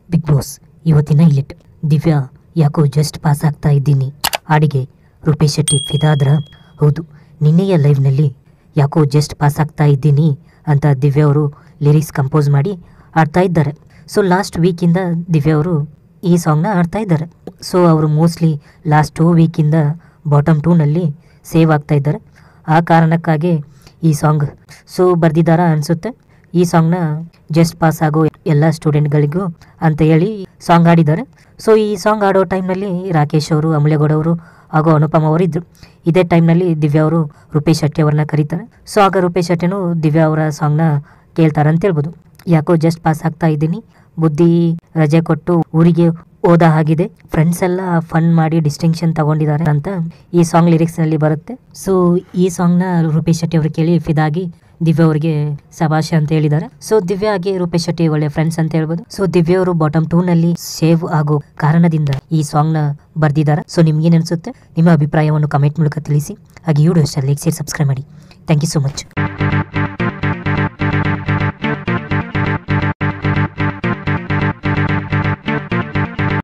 big boss ಇವತ್ತಿನ ಇಲಿಟ್ ದಿವ್ಯಾ ಯಾಕೋ ಜಸ್ಟ್ ಪಾಸ್ ಆಗ್ತಾ ಇದ್ದೀನಿ ಹಾಡಿಗೆ ರೂಪೇಶ್ ಶೆಟ್ಟಿ ಫಿದಾದ್ರ ಹೌದು ನಿನ್ನೆಯ ಲೈವ್ನಲ್ಲಿ ಯಾಕೋ ಜಸ್ಟ್ ಪಾಸ್ ಆಗ್ತಾ ಇದ್ದೀನಿ ಅಂತ ದಿವ್ಯಾ ಅವರು ಲಿರಿಕ್ಸ್ ಕಂಪೋಸ್ ಮಾಡಿ ಆಡ್ತಾ ಇದ್ದಾರೆ ಸೊ ಲಾಸ್ಟ್ ವೀಕಿಂದ ದಿವ್ಯಾ ಅವರು ಈ ಸಾಂಗ್ನ ಆಡ್ತಾ ಇದ್ದಾರೆ ಸೊ ಅವರು ಮೋಸ್ಟ್ಲಿ ಲಾಸ್ಟ್ ಟೂ ವೀಕಿಂದ ಬಾಟಮ್ ಟೂನಲ್ಲಿ ಸೇವ್ ಆಗ್ತಾ ಇದ್ದಾರೆ ಆ ಕಾರಣಕ್ಕಾಗಿ ಈ ಸಾಂಗ್ ಸೊ ಬರ್ದಿದ್ದಾರ ಅನಿಸುತ್ತೆ ಈ ಸಾಂಗ್ನ ಜಸ್ಟ್ ಪಾಸ್ ಆಗೋ ಎಲ್ಲ ಸ್ಟೂಡೆಂಟ್ಗಳಿಗೂ ಅಂತ ಹೇಳಿ ಸಾಂಗ್ ಆಡಿದ್ದಾರೆ ಸೊ ಈ ಸಾಂಗ್ ಆಡೋ ಟೈಮ್ನಲ್ಲಿ ರಾಕೇಶ್ ಅವರು ಅಮೂಲ್ಯಗೌಡ ಅವರು ಹಾಗೂ ಅನುಪಮ ಅವರು ಇದ್ದರು ಇದೇ ಟೈಮ್ನಲ್ಲಿ ದಿವ್ಯಾ ಅವರು ರೂಪೇಶ್ ಶೆಟ್ಟಿ ಅವ್ರನ್ನ ಕರೀತಾರೆ ಸೊ ಆಗ ರೂಪೇಶ್ ಶೆಟ್ಟಿನೂ ದಿವ್ಯಾ ಅವರ ಸಾಂಗ್ನ ಕೇಳ್ತಾರೆ ಅಂತ ಹೇಳ್ಬೋದು ಯಾಕೋ ಜಸ್ಟ್ ಪಾಸ್ ಆಗ್ತಾ ಇದ್ದೀನಿ ಬುದ್ಧಿ ರಜೆ ಕೊಟ್ಟು ಊರಿಗೆ ಹೋದ ಹಾಗಿದೆ ಫ್ರೆಂಡ್ಸ್ ಎಲ್ಲ ಫನ್ ಮಾಡಿ ಡಿಸ್ಟಿಂಕ್ಷನ್ ತಗೊಂಡಿದ್ದಾರೆ ಅಂತ ಈ ಸಾಂಗ್ ಲಿರಿಕ್ಸ್ ನಲ್ಲಿ ಬರುತ್ತೆ ಸೊ ಈ ಸಾಂಗ್ ನ ರೂಪೇಶ್ ಶೆಟ್ಟಿ ಅವರು ಕೇಳಿ ಫಿದಾಗಿ ದಿವ್ಯಾ ಅವರಿಗೆ ಸಭಾಷೆ ಅಂತ ಹೇಳಿದ್ದಾರೆ ಸೊ ದಿವ್ಯಾ ಆಗಿ ರೂಪೇಶ್ ಶೆಟ್ಟಿ ಒಳ್ಳೆ ಫ್ರೆಂಡ್ಸ್ ಅಂತ ಹೇಳ್ಬೋದು ಸೊ ದಿವ್ಯಾ ಅವರು ಬಾಟಮ್ ಟೂ ನಲ್ಲಿ ಸೇವ್ ಆಗೋ ಕಾರಣದಿಂದ ಈ ಸಾಂಗ್ ನ ಬರ್ದಿದ್ದಾರೆ ಸೊ ನಿಮ್ಗೆ ಏನ್ ಅನ್ಸುತ್ತೆ ನಿಮ್ಮ ಅಭಿಪ್ರಾಯವನ್ನು ಕಮೆಂಟ್ ಮೂಲಕ ತಿಳಿಸಿ ಹಾಗೆ ಯೂಡಿಯೋ ಲೈಕ್ ಶೇರ್ ಸಬ್ಸ್ಕ್ರೈಬ್ ಮಾಡಿ ಥ್ಯಾಂಕ್ ಯು ಸೊ ಮಚ್